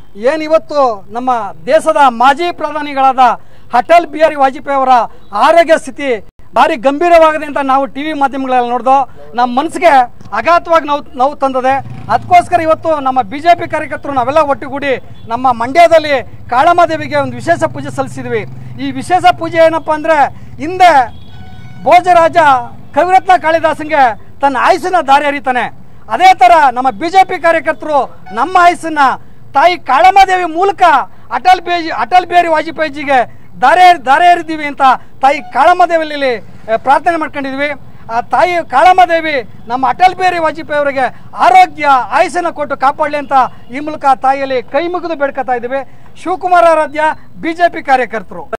ಏನಿವತ್ತು ನಮ್ಮ ದೇಶದ ಮಾಜಿ ಪ್ರಧಾನಿಗಳಾದ ಅಟಲ್ ಬಿಹಾರಿ ವಾಜಪೇಯಿ ಅವರ ಆರೋಗ್ಯ ಸ್ಥಿತಿ ಭಾರಿ ಗಂಭೀರವಾಗಿದೆ ಅಂತ ನಾವು ಟಿ ವಿ ಮಾಧ್ಯಮಗಳಲ್ಲಿ ನೋಡ್ದೋ ನಮ್ಮ ಮನಸ್ಸಿಗೆ ಅಗಾಧವಾಗಿ ನೋವು ನೋವು ತಂದದೆ ಅದಕ್ಕೋಸ್ಕರ ಇವತ್ತು ನಮ್ಮ ಬಿ ಜೆ ಪಿ ಕಾರ್ಯಕರ್ತರು ನಾವೆಲ್ಲ ಒಟ್ಟುಗೂಡಿ ನಮ್ಮ ಮಂಡ್ಯದಲ್ಲಿ ಕಾಳಮ್ಮದೇವಿಗೆ ಒಂದು ವಿಶೇಷ ಪೂಜೆ ಸಲ್ಲಿಸಿದ್ವಿ ಈ ವಿಶೇಷ ಪೂಜೆ ಏನಪ್ಪ ಅಂದರೆ ಹಿಂದೆ ಭೋಜರಾಜ ಕವಿರತ್ನ ಕಾಳಿದಾಸಂಗೆ ತನ್ನ ಆಯುಸ್ಸನ್ನ ದಾರಿ ಹರಿತಾನೆ ಅದೇ ಥರ ನಮ್ಮ ಬಿ ಜೆ ಪಿ ಕಾರ್ಯಕರ್ತರು ನಮ್ಮ ಆಯುಸ್ಸನ್ನ ತಾಯಿ ಕಾಳಮ್ಮದೇವಿ ಮೂಲಕ ಅಟಲ್ ಬಿಹಾರಿ ಅಟಲ್ ಬಿಹಾರಿ ವಾಜಪೇಯಿಜಿಗೆ ದಾರೆ ದಾರೆ ಎರಿದೀವಿ ಅಂತ ತಾಯಿ ಕಾಳಮ್ಮದೇವಿಯಲ್ಲಿ ಆ, ಪ್ರಾರ್ಥನೆ ಮಾಡ್ಕೊಂಡಿದ್ವಿ ಆ ತಾಯಿ ಕಾಳಮ್ಮದೇವಿ ನಮ್ಮ ಅಟಲ್ ಬಿಹಾರಿ ವಾಜಪೇಯಿ ಅವರಿಗೆ ಆರೋಗ್ಯ ಆಯುಸ್ಸನ್ನು ಕೊಟ್ಟು ಕಾಪಾಡಲಿ ಅಂತ ಈ ಮೂಲಕ ತಾಯಿಯಲ್ಲಿ ಕೈ ಮುಗಿದು ಬೇಡ್ಕೊತಾ ಇದ್ದೀವಿ Shivakumar Aradhya B J P ಕಾರ್ಯಕರ್ತರು